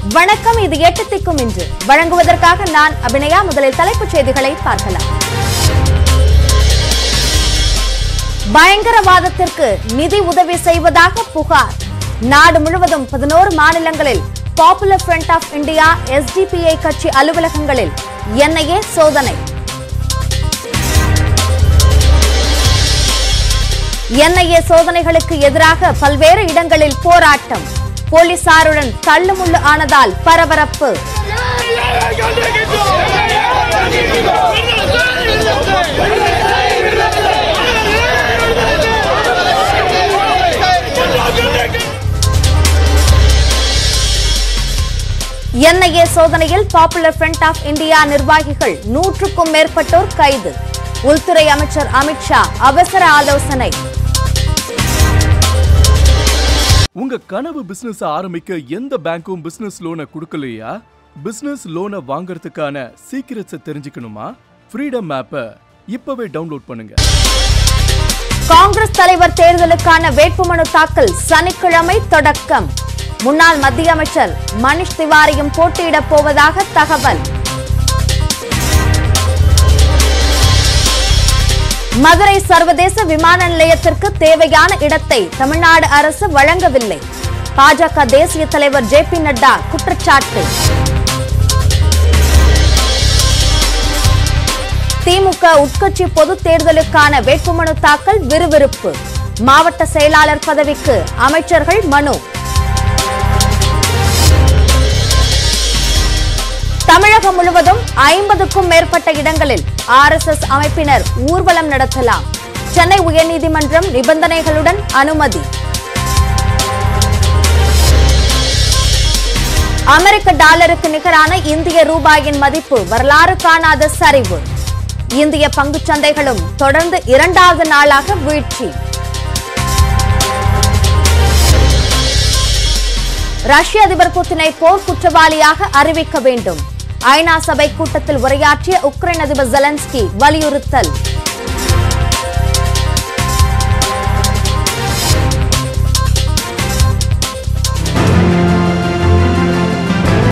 வணக்கம் இது எட்டு திக்கும் இன்று வழங்குவதற்காக நான் அபிநயா முதலில் தலைப்புச் செய்திகளை பார்க்கலாம் பயங்கரவாதத்திற்கு நிதி உதவி செய்வதாக புகார் நாடு முழுவதும் பதினோரு மாநிலங்களில் popular front of India SDPI கட்சி அலுவலகங்களில் என்ஐஏ சோதனை என்ஐஏ சோதனைகளுக்கு எதிராக பல்வேறு இடங்களில் போராட்டம் போலீசாருடன் தள்ளுமுள்ளு ஆனதால் பரபரப்பு என்ஐஏ சோதனையில் பாப்புலர் ஃப்ரண்ட் ஆஃப் இந்தியா நிர்வாகிகள் நூற்றுக்கும் மேற்பட்டோர் கைது உள்துறை அமைச்சர் அமித்ஷா அவசர ஆலோசனை உங்க கனவு பிசினஸ் ஆரம்பிக்க எந்த பேங்க்கும் பிசினஸ் லோனை கொடுக்கலையா பிசினஸ் லோனை வாங்குறதுக்கான சீக்கிரட்ஸை தெரிஞ்சுக்கணுமா ஃப்ரீடம் ஆப்பை இப்பவே டவுன்லோட் பண்ணுங்க காங்கிரஸ் தலைவர் தேர்தலுக்கான வேட்புமனு தாக்கல் சனிக்கிழமை தொடக்கம் முன்னாள் மத்திய அமைச்சர் மணிஷ் திவாரியும் போட்டியிடப் போவதாக தகவல் மதுரை சர்வதேச விமான நிலையத்திற்கு தேவையான இடத்தை தமிழ்நாடு அரசு வழங்கவில்லை பாஜக தேசிய தலைவர் ஜே பி நட்டா குற்றச்சாட்டு திமுக உட்கட்சி பொது தேர்தலுக்கான வேட்புமனு தாக்கல் விறுவிறுப்பு மாவட்ட செயலாளர் பதவிக்கு அமைச்சர்கள் மனு தமிழகம் முழுவதும் ஐம்பதுக்கும் மேற்பட்ட இடங்களில் ஆர்எஸ்எஸ் அமைப்பினர் ஊர்வலம் நடத்தலாம் சென்னை உயர்நீதிமன்றம் நிபந்தனைகளுடன் அனுமதி அமெரிக்க டாலருக்கு நிகரான இந்திய ரூபாயின் மதிப்பு வரலாறு காணாத சரிவு இந்திய பங்குச் சந்தைகளும் தொடர்ந்து இரண்டாவது நாளாக வீழ்ச்சி ரஷ்ய அதிபர் புத்தினை போர் குற்றவாளியாக அறிவிக்க வேண்டும் ஐநா சபை கூட்டத்தில் உரையாற்றிய உக்ரைன் அதிபர் ஜெலன்ஸ்கி வலியுறுத்தல்